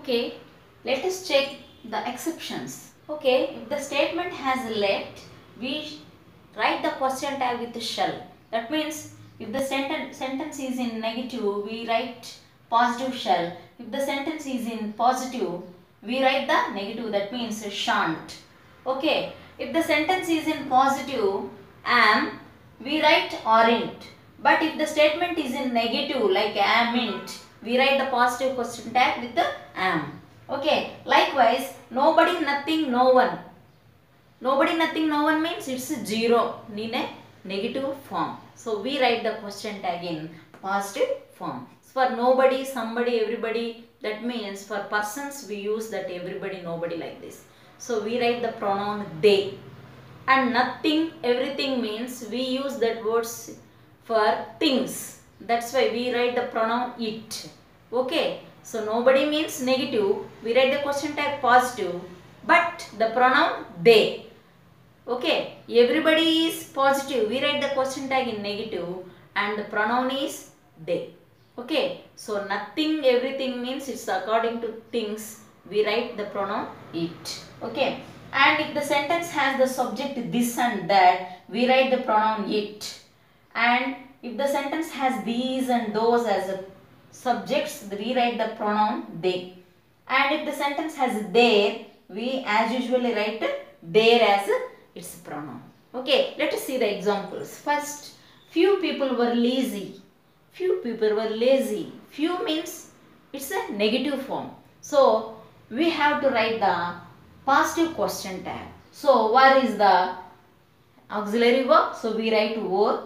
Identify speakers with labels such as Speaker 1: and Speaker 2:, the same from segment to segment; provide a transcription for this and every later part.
Speaker 1: Okay, let us check the exceptions. Okay, if the statement has let, we write the question tag with shall. That means if the sentence sentence is in negative, we write positive shall. If the sentence is in positive, we write the negative. That means shan't. Okay, if the sentence is in positive, am, we write aren't. But if the statement is in negative, like amn't, we write the positive question tag with the am. Okay, likewise, nobody, nothing, no one. Nobody, nothing, no one means it's a zero in a negative form. So we write the question tag in positive form. For nobody, somebody, everybody, that means for persons we use that everybody, nobody like this. So we write the pronoun they. And nothing, everything means we use that words for things. That's why we write the pronoun it. Okay. So nobody means negative. We write the question tag positive. But the pronoun they. Okay, everybody is positive. We write the question tag in negative and the pronoun is they. Okay, so nothing, everything means it's according to things. We write the pronoun it. Okay, and if the sentence has the subject this and that, we write the pronoun it. And if the sentence has these and those as a subjects, we write the pronoun they. And if the sentence has there, we as usually write there as its pronoun. Okay, let us see the examples. First, few people were lazy. Few people were lazy. Few means it's a negative form. So, we have to write the positive question tag. So, where is the auxiliary verb? So, we write were.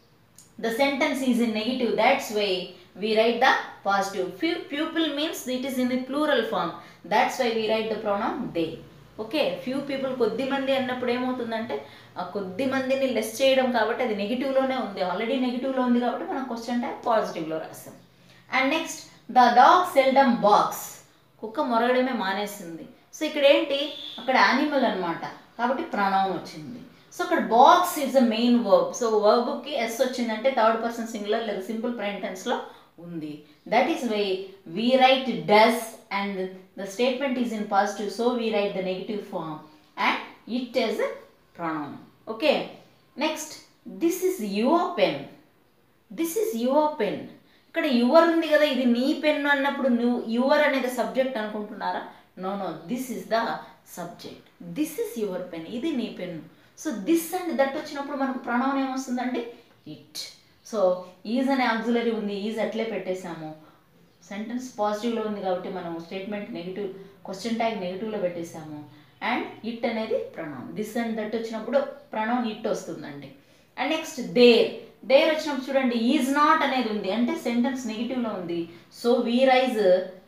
Speaker 1: The sentence is in negative. That's why we write the positive. Few pupil means it is in the plural form. That's why we write the pronoun they. Okay few people కొద్ది మంది అన్నప్పుడు ఏమవుతుందంటే ఆ కొద్ది మందిని less చేయడం కాబట్టి అది నెగిటివ్లోనే ఉంది ఆల్రెడీ నెగిటివ్లో ఉంది కాబట్టి మనం క్వశ్చన్ టైప్ పాజిటివ్లో రాస్తాం and next the dog seldom barks కుక్క మొరగడమే మానేసింది సో ఇక్కడ ఏంటి అక్కడ యానిమల్ అన్నమాట కాబట్టి ప్రణవం వచ్చింది సో అక్కడ barks is the main verb so వర్బ్కి ఎస్ వచ్చిందంటే థర్డ్ పర్సన్ సింగులర్ లేదా సింపుల్ ప్రెంటెన్స్లో ఉంది that is why we write does and the statement is in positive so we write the negative form and it is pronoun okay next this is your pen this is your pen ఇక్కడ your ఉంది కదా ఇది నీ pen అన్నప్పుడు నువ్వు your అనేది subject అనుకుంటున్నారా no no this is the subject this is your pen ఇది నీ pen so this and that వచ్చినప్పుడు మనకు ప్రణవం ఏమొస్తుందంటే ఇట్ సో ఈజ్ అనే ఆక్సిలరీ ఉంది ఈజ్ అట్లే పెట్టేశాము సెంటెన్స్ పాజిటివ్లో ఉంది కాబట్టి మనం స్టేట్మెంట్ నెగిటివ్ క్వశ్చన్ ట్యాగ్ నెగిటివ్లో పెట్టేశాము అండ్ ఇట్ అనేది ప్రణవం దిస్ అండ్ దట్ వచ్చినప్పుడు ప్రణవం ఇట్ వస్తుందండి అండ్ నెక్స్ట్ దేర్ దేర్ వచ్చినప్పుడు చూడండి ఈజ్ నాట్ అనేది ఉంది అంటే సెంటెన్స్ నెగిటివ్లో ఉంది so we rise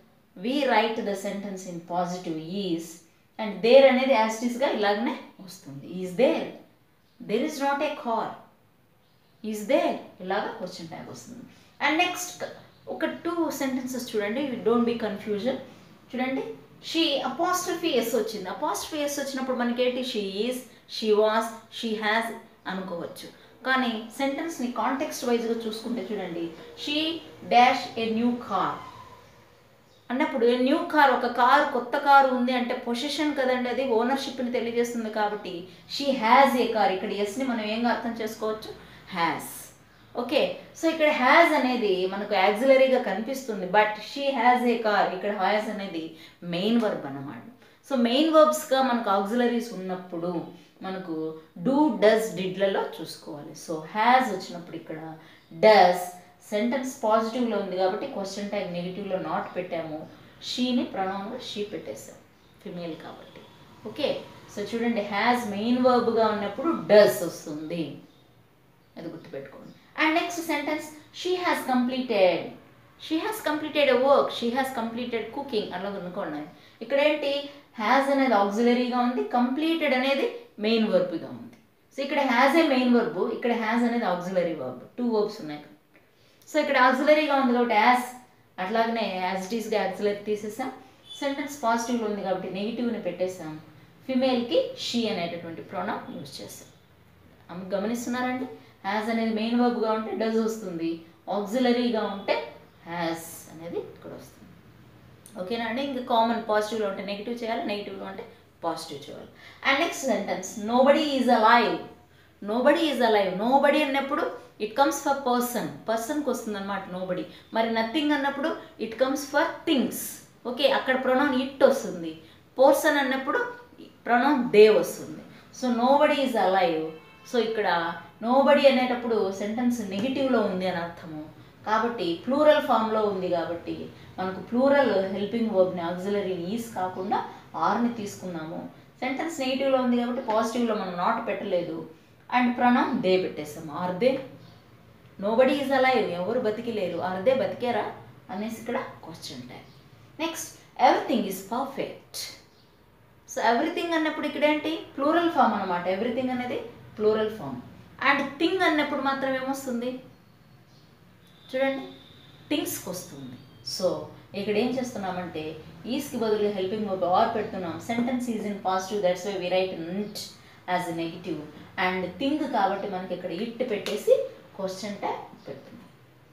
Speaker 1: we write the sentence in positive is and there అనేది యాస్టిస్గా ఇలాగనే వస్తుంది is there there is not a car is there ఇలాగా క్వశ్చన్ ట్యాగ్ వస్తుంది అండ్ నెక్స్ట్ ఒక టూ సెంటెన్సెస్ చూడండి డోంట్ బీ కన్ఫ్యూజన్ చూడండి షీ అపాస్ట్రఫీ ఎస్ వచ్చింది అపాస్ట్రఫీ ఎస్ వచ్చినప్పుడు మనకేంటి she is she was she has అనుకోవచ్చు కానీ సెంటెన్స్ని కాంటెక్స్ట్ వైజ్గా చూసుకుంటే చూడండి she dash a new car అన్నప్పుడు న్యూ కార్ ఒక కారు కొత్త కారు ఉంది అంటే పొజిషన్ కదండి అది ఓనర్షిప్ని తెలియజేస్తుంది కాబట్టి షీ హ్యాజ్ ఏ కార్ ఇక్కడ ఎస్ని మనం ఏంగా అర్థం చేసుకోవచ్చు హ్యాస్ ఓకే సో ఇక్కడ హ్యాజ్ అనేది మనకు యాక్సిలరీగా కనిపిస్తుంది but she has a car ఇక్కడ హ్యాజ్ అనేది మెయిన్ వర్బ్ అన్నమాట సో మెయిన్ వర్బ్స్గా మనకు ఆక్సిలరీస్ ఉన్నప్పుడు మనకు డూ డస్ డిడ్లలో చూసుకోవాలి సో హ్యాజ్ వచ్చినప్పుడు ఇక్కడ డస్ సెంటెన్స్ పాజిటివ్లో ఉంది కాబట్టి క్వశ్చన్ ట్యాగ్ నెగిటివ్లో నాట్ పెట్టాము షీని ప్రణవంగా షీ పెట్టేసాం ఫిమేల్ కాబట్టి ఓకే సో చూడండి హ్యాజ్ మెయిన్ వర్బ్గా ఉన్నప్పుడు డస్ వస్తుంది అది గుర్తుపెట్టుకోండి and next sentence she has completed she has completed a work she has completed cooking అలా అనుకోండి ఇక్కడ ఏంటి హ్యాస్ అనేది ఆక్సిలరీగా ఉంది కంప్లీటెడ్ అనేది మెయిన్ వర్బ్గా ఉంది సో ఇక్కడ హ్యాజ్ ఏ మెయిన్ వర్బ్ ఇక్కడ హ్యాజ్ అనేది ఆక్సిలరీ వర్బ్ టూ వర్బ్స్ ఉన్నాయి సో ఇక్కడ ఆక్సిలరీగా ఉంది కాబట్టి యాజ్ అట్లాగనే యాజ్ ఇట్ ఈస్గా యాక్సిలరీ తీసేసాం సెంటెన్స్ పాజిటివ్లో ఉంది కాబట్టి నెగిటివ్ని పెట్టేసాం ఫిమేల్కి షీ అనేటటువంటి ప్రొనౌన్ యూజ్ చేసాం అమ్మ గమనిస్తున్నారండి హ్యాస్ అనేది మెయిన్ వర్బ్గా ఉంటే డస్ వస్తుంది ఆక్సిలరీగా ఉంటే హ్యాస్ అనేది ఇక్కడ వస్తుంది ఓకేనా అండి ఇంకా కామన్ పాజిటివ్లో ఉంటే నెగిటివ్ చేయాలి నెగిటివ్లో ఉంటే పాజిటివ్ చేయాలి and next sentence nobody is alive nobody is alive nobody అన్నప్పుడు ఇట్ కమ్స్ ఫర్ పర్సన్ పర్సన్కి వస్తుంది అనమాట నోబడీ మరి నథింగ్ అన్నప్పుడు it comes for things okay అక్కడ ప్రొనౌన్ ఇట్ వస్తుంది పర్సన్ అన్నప్పుడు ప్రొనౌన్ దే వస్తుంది so nobody is alive so ఇక్కడ నోబడీ అనేటప్పుడు సెంటెన్స్ నెగిటివ్లో ఉంది అని అర్థము కాబట్టి ప్లూరల్ ఫామ్లో ఉంది కాబట్టి మనకు ప్లూరల్ హెల్పింగ్ వర్బ్ని ఆక్సిలరీని ఈస్ కాకుండా ఆర్ని తీసుకున్నాము సెంటెన్స్ నెగిటివ్లో ఉంది కాబట్టి పాజిటివ్లో మనం నాట్ పెట్టలేదు అండ్ ప్రొనౌన్ దే పెట్టేసాము are they nobody is alive ఎవరు బతికి లేరు ఆర్ దే బతికారా అనేసి ఇక్కడ question time next everything is perfect so everything అన్నప్పుడు ఇక్కడ ఏంటి ప్లూరల్ ఫామ్ అనమాట ఎవ్రీథింగ్ అనేది ప్లూరల్ ఫామ్ అండ్ థింగ్ అన్నప్పుడు మాత్రం ఏమొస్తుంది చూడండి థింగ్స్కి వస్తుంది సో ఇక్కడ ఏం చేస్తున్నామంటే ఈస్కి బదులు హెల్పింగ్ వర్బ్ ఆర్ పెడుతున్నాం sentence is in positive that's why we write not as a negative and thing కాబట్టి మనకి ఇక్కడ ఇట్ పెట్టేసి క్వశ్చన్ ట్యాగ్ పెడుతున్నాం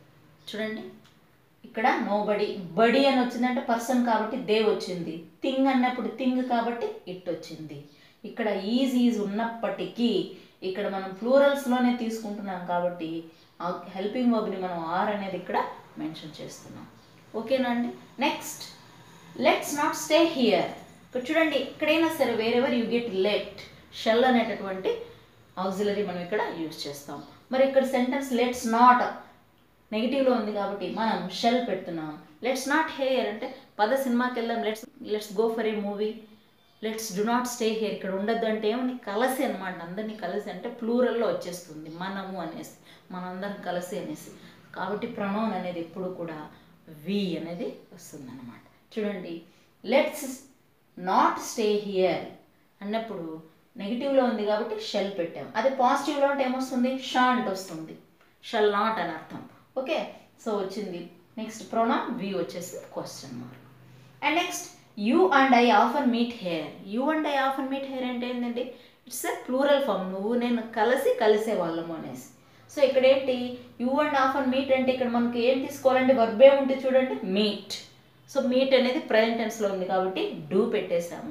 Speaker 1: చూడండి ఇక్కడ నో బడి బడి అని వచ్చిందంటే పర్సన్ కాబట్టి దే వచ్చింది థింగ్ అన్నప్పుడు థింగ్ కాబట్టి ఇట్ వచ్చింది ఇక్కడ ఈజ్ ఈజ్ ఉన్నప్పటికీ ఇక్కడ మనం ప్లూరల్స్లోనే తీసుకుంటున్నాం కాబట్టి హెల్పింగ్ వర్బ్ని మనం ఆర్ అనేది ఇక్కడ మెన్షన్ చేస్తున్నాం ఓకేనా అండి next let's not stay here ఇక్కడ చూడండి ఎక్కడైనా సరే wherever you get let shall అనేటటువంటి ఆక్సిలరీ మనం ఇక్కడ యూజ్ చేస్తాం మరి ఇక్కడ సెంటెన్స్ లెట్స్ నాట్ నెగిటివ్లో ఉంది కాబట్టి మనం షెల్ పెడుతున్నాం లెట్స్ నాట్ హేయర్ అంటే పద సినిమాకి వెళ్దాం let's let's go for a movie let's do not stay here ఇక్కడ ఉండొద్దు అంటే ఏమని కలిసి అనమాట అందరినీ కలిసి అంటే ప్లూరల్లో వచ్చేస్తుంది మనము అనేసి మనందరం కలిసి అనేసి కాబట్టి ప్రొనౌన్ అనేది ఎప్పుడు కూడా వి అనేది వస్తుంది అనమాట చూడండి లెట్స్ నాట్ స్టే హియర్ అన్నప్పుడు నెగిటివ్లో ఉంది కాబట్టి షెల్ పెట్టాం అదే పాజిటివ్లో అంటే ఏమొస్తుంది షాంట్ వస్తుంది షల్ నాట్ అని అర్థం ఓకే సో వచ్చింది నెక్స్ట్ ప్రొనౌన్ వి వచ్చేసి question mark and next you and I offer meet here you and I offer meet here అంటే ఏంటండి ఇట్స్ ఎ ప్లూరల్ ఫామ్ నువ్వు నేను కలిసి కలిసే వాళ్ళము అనేసి సో ఇక్కడ ఏంటి యూ అండ్ ఆఫర్ మీట్ అంటే ఇక్కడ మనకి ఏం తీసుకోవాలంటే వర్బ్ ఏముంటే చూడండి మీట్ సో మీట్ అనేది ప్రజెంట్ టెన్స్లో ఉంది కాబట్టి డూ పెట్టేశాము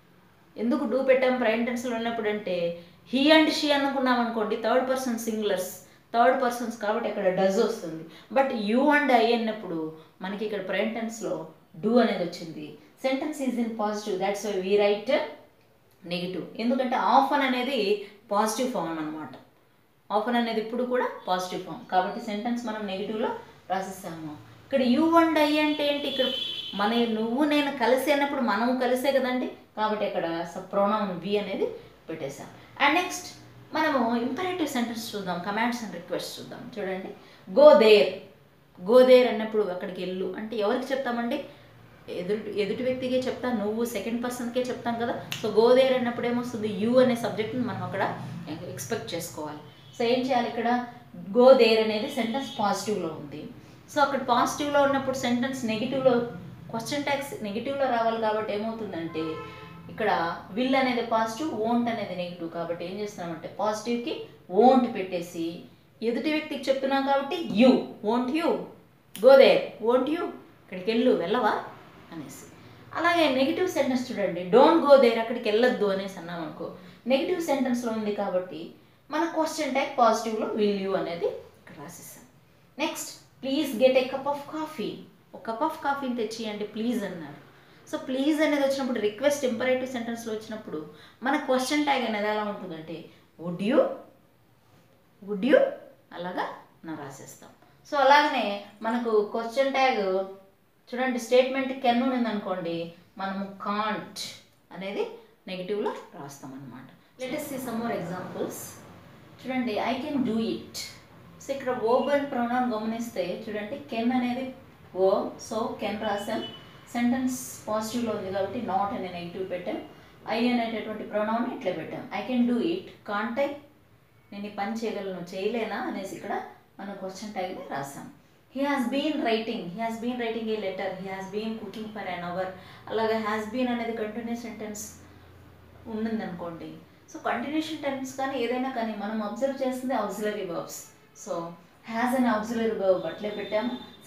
Speaker 1: ఎందుకు డూ పెట్టాము ప్రజెంట్ టెన్స్లో ఉన్నప్పుడు అంటే హీ అండ్ షీ అనుకున్నాం అనుకోండి third person singulars third persons కాబట్టి ఇక్కడ డజ్ వస్తుంది బట్ యూ అండ్ ఐ అన్నప్పుడు మనకి ఇక్కడ ప్రజెంట్ టెన్స్లో డూ అనేది వచ్చింది sentence is in positive that's why we write negative ఎందుకంటే ఆఫన్ అనేది పాజిటివ్ ఫామ్ అనమాట ఆఫన్ అనేది ఇప్పుడు కూడా పాజిటివ్ ఫామ్ కాబట్టి సెంటెన్స్ మనం నెగిటివ్లో రాసిస్తాము ఇక్కడ యూ అండ్ ఐ అంటే ఏంటి ఇక్కడ మన నువ్వు నేను కలిసి అన్నప్పుడు మనము కలిసే కదండి కాబట్టి ఇక్కడ ప్రొనౌన్ వి అనేది పెట్టేశాం అండ్ నెక్స్ట్ మనము ఇంపరేటివ్ సెంటెన్స్ చూద్దాం కమాండ్స్ అండ్ రిక్వెస్ట్ చూద్దాం చూడండి గో దేర్ గో దేర్ అన్నప్పుడు అక్కడికి వెళ్ళు అంటే ఎవరికి చెప్తామండి ఎదుటి ఎదుటి వ్యక్తికే చెప్తాను నువ్వు సెకండ్ పర్సన్కే చెప్తాం కదా సో గో దేర్ అన్నప్పుడు ఏమొస్తుంది యూ అనే సబ్జెక్ట్ని మనం అక్కడ ఎక్స్పెక్ట్ చేసుకోవాలి సో ఏం చేయాలి ఇక్కడ గో దేర్ అనేది సెంటెన్స్ పాజిటివ్లో ఉంది సో అక్కడ పాజిటివ్లో ఉన్నప్పుడు సెంటెన్స్ నెగిటివ్లో క్వశ్చన్ ట్యాక్స్ నెగిటివ్లో రావాలి కాబట్టి ఏమవుతుందంటే ఇక్కడ విల్ అనేది పాజిటివ్ ఓంట్ అనేది నెగిటివ్ కాబట్టి ఏం చేస్తున్నామంటే పాజిటివ్కి ఓంట్ పెట్టేసి ఎదుటి వ్యక్తికి చెప్తున్నాం కాబట్టి you won't you go there won't you ఇక్కడికి వెళ్ళు వెళ్ళవా అనేసి అలాగే నెగిటివ్ సెంటెన్స్ చూడండి డోంట్ గో దేర్ అక్కడికి వెళ్ళొద్దు అనేసి అన్నాం అనుకో నెగిటివ్ సెంటెన్స్లో ఉంది కాబట్టి మన క్వశ్చన్ ట్యాగ్ పాజిటివ్లో విల్ యూ అనేది ఇక్కడ రాసిస్తాం next please get a cup of coffee ఒక కప్ ఆఫ్ కాఫీని తెచ్చియండి ప్లీజ్ అన్నారు సో ప్లీజ్ అనేది వచ్చినప్పుడు రిక్వెస్ట్ ఇంపరేటివ్ సెంటెన్స్లో వచ్చినప్పుడు మన క్వశ్చన్ ట్యాగ్ అనేది ఎలా ఉంటుందంటే వుడ్ యూ వుడ్ యూ అలాగా మనం రాసేస్తాం సో అలాగనే మనకు క్వశ్చన్ ట్యాగ్ చూడండి స్టేట్మెంట్ కెన్ ఉంది అనుకోండి మనము కాంట్ అనేది నెగిటివ్లో రాస్తాం అనమాట let's see some more examples చూడండి I can do it so ఇక్కడ ఓబ్ అండ్ ప్రొనౌన్ గమనిస్తే చూడండి కెన్ అనేది ఓ సో కెన్ రాసాం సెంటెన్స్ పాజిటివ్లో ఉంది కాబట్టి నాట్ అనే నెగిటివ్ పెట్టాం ఐ అనేటటువంటి ప్రొనౌన్ ఇట్లా పెట్టాం I can do it can't I నేను ఈ పని చేయగలను చేయలేనా అనేసి ఇక్కడ మనం క్వశ్చన్ ట్యాగ్ని రాసాం he has been writing he has been writing a letter he has been cooking for an hour అలాగే హ్యాస్ బీన్ అనేది కంటిన్యూస్ సెంటెన్స్ ఉండింది అనుకోండి సో కంటిన్యూషన్ టెన్స్ కానీ ఏదైనా కానీ మనం అబ్జర్వ్ చేస్తుంది ఆక్సిలరీ వర్బ్స్ సో హ్యాస్ అనే ఆక్సిలరీ వర్బ్ అట్లే పెట్టాము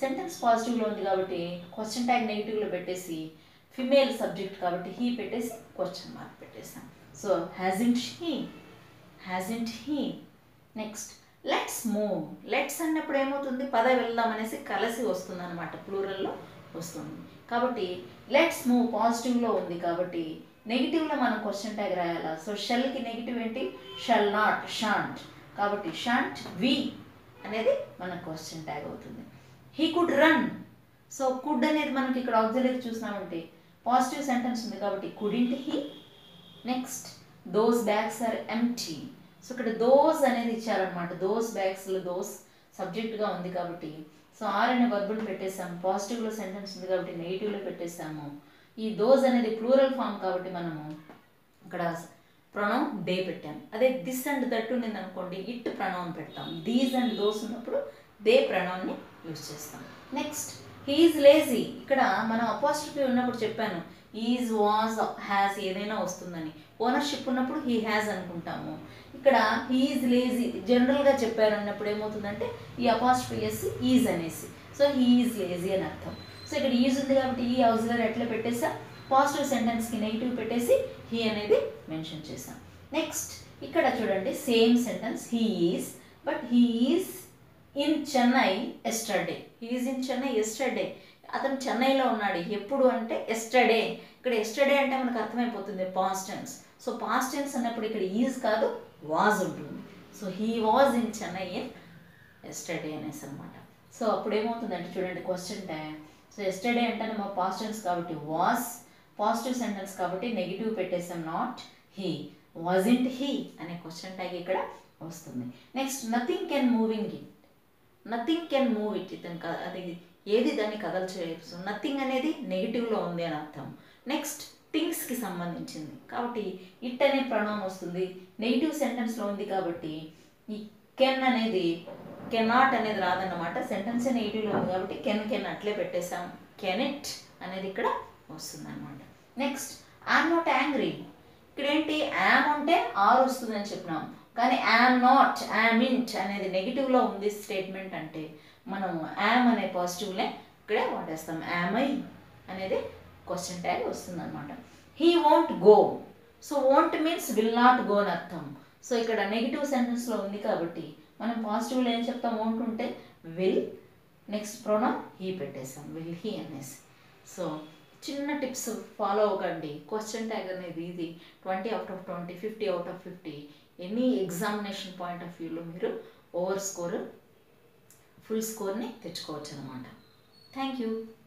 Speaker 1: సెంటెన్స్ పాజిటివ్లో ఉంది కాబట్టి క్వశ్చన్ ట్యాగ్ నెగిటివ్లో పెట్టేసి ఫిమేల్ సబ్జెక్ట్ కాబట్టి హీ పెట్టేసి క్వశ్చన్ మార్క్ పెట్టేసాం so hasn't he hasn't he next let's move let's అన్నప్పుడు ఏమవుతుంది పద వెళ్దాం అనేసి కలిసి వస్తుంది అనమాట ప్లూరల్లో వస్తుంది కాబట్టి లెట్స్ మూవ్ పాజిటివ్లో ఉంది కాబట్టి నెగిటివ్లో మనం క్వశ్చన్ ట్యాగ్ రాయాలా సో షెల్కి నెగిటివ్ ఏంటి షల్ నాట్ షాంట్ కాబట్టి షాంట్ వి అనేది మన క్వశ్చన్ ట్యాగ్ అవుతుంది he could run so could అనేది మనకి ఇక్కడ ఆక్సిలరీ చూసినామంటే పాజిటివ్ సెంటెన్స్ ఉంది కాబట్టి couldn't he next those bags are empty so ఇక్కడ దోస్ అనేది ఇచ్చారనమాట దోస్ బ్యాగ్స్లో దోస్ సబ్జెక్ట్గా ఉంది కాబట్టి సో ఆర్ అనే వర్బుల్ పెట్టేసాం పాజిటివ్లో సెంటెన్స్ ఉంది కాబట్టి నెగిటివ్లో పెట్టేసాము ఈ దోస్ అనేది ప్లూరల్ ఫామ్ కాబట్టి మనము ఇక్కడ ప్రొనౌన్ దే పెట్టాం అదే దిస్ అండ్ దట్ ఉన్నది అనుకోండి ఇట్ ప్రొనౌన్ పెడతాం దీస్ అండ్ దోస్ ఉన్నప్పుడు దే ప్రొనౌన్ని యూజ్ చేస్తాం నెక్స్ట్ హీఈస్ లేజీ ఇక్కడ మనం అపాస్ట్రఫీ ఉన్నప్పుడు చెప్పాను ఈజ్ వాజ్ హ్యాస్ ఏదైనా వస్తుందని ఓనర్షిప్ ఉన్నప్పుడు హీ హ్యాస్ అనుకుంటాము ఇక్కడ హీఈస్ లేజీ జనరల్గా చెప్పారు అన్నప్పుడు ఏమవుతుందంటే ఈ అపాస్ట్రఫీ ఎస్ ఈజ్ అనేసి సో హీఈస్ లేజీ అని అర్థం సో ఇక్కడ ఈజ్ ఉంది కాబట్టి ఈ హౌస్లర్ ఎట్లా పెట్టేసా పాజిటివ్ సెంటెన్స్కి నెగిటివ్ పెట్టేసి హీ అనేది మెన్షన్ చేసాం నెక్స్ట్ ఇక్కడ చూడండి same sentence he is but he is in Chennai yesterday he's in Chennai yesterday అతను చెన్నైలో ఉన్నాడు ఎప్పుడు అంటే ఎస్టర్డే ఇక్కడ ఎస్టర్డే అంటే మనకు అర్థమైపోతుంది past tense so past tense అన్నప్పుడు ఇక్కడ ఈజ్ కాదు వాజ్ ఉంటుంది so he was in Chennai in yesterday అనేసి అనమాట సో అప్పుడు ఏమవుతుందంటే చూడండి క్వశ్చన్ ట్యాగ్ సో ఎస్టర్డే అంటే మా పాస్ట్ టెన్స్ కాబట్టి వాస్ పాజిటివ్ సెంటెన్స్ కాబట్టి నెగిటివ్ పెట్టేసాం నాట్ హీ వాజింట్ హీ అనే క్వశ్చన్ ట్యాగ్ ఇక్కడ వస్తుంది next nothing can moving it nothing can move it ఇతను క- అది ఏది దాన్ని కదల్చలేదు సో నథింగ్ అనేది నెగిటివ్లో ఉంది అని అర్థం నెక్స్ట్ థింగ్స్కి సంబంధించింది కాబట్టి ఇట్ అనే ప్రణవం వస్తుంది నెగిటివ్ సెంటెన్స్లో ఉంది కాబట్టి ఈ కెన్ అనేది కెనాట్ అనేది రాదన్నమాట సెంటెన్స్ నెగిటివ్లో ఉంది కాబట్టి కెన్ కెన్ అట్లే పెట్టేసాం కెనెట్ అనేది ఇక్కడ వస్తుంది అనమాట నెక్స్ట్ ఐఎమ్ నాట్ యాంగ్రీ ఇక్కడ ఏంటి యామ్ అంటే ఆర్ వస్తుందని చెప్పినాం కానీ యామ్ నాట్ యామ్ ఇంట్ అనేది నెగిటివ్లో ఉంది స్టేట్మెంట్ అంటే మనం యామ్ అనే పాజిటివ్లే ఇక్కడే వాడేస్తాం యామ్ ఐ అనేది క్వశ్చన్ ట్యాగ్ వస్తుంది అనమాట he won't go so won't means will not go అని అర్థం సో ఇక్కడ నెగిటివ్ సెంటెన్స్లో ఉంది కాబట్టి మనం పాజిటివ్లో ఏం చెప్తాం వోంట్ ఉంటే విల్ నెక్స్ట్ ప్రోనౌన్ హీ పెట్టేసాం విల్ హీ అనేసి సో చిన్న టిప్స్ ఫాలో అవ్వకండి క్వశ్చన్ ట్యాగ్ అనేది ఇది twenty out of twenty fifty out of fifty any examination point of వ్యూలో మీరు ఓవర్ స్కోర్ ఫుల్ స్కోర్ని తెచ్చుకోవచ్చు అనమాట థ్యాంక్ యూ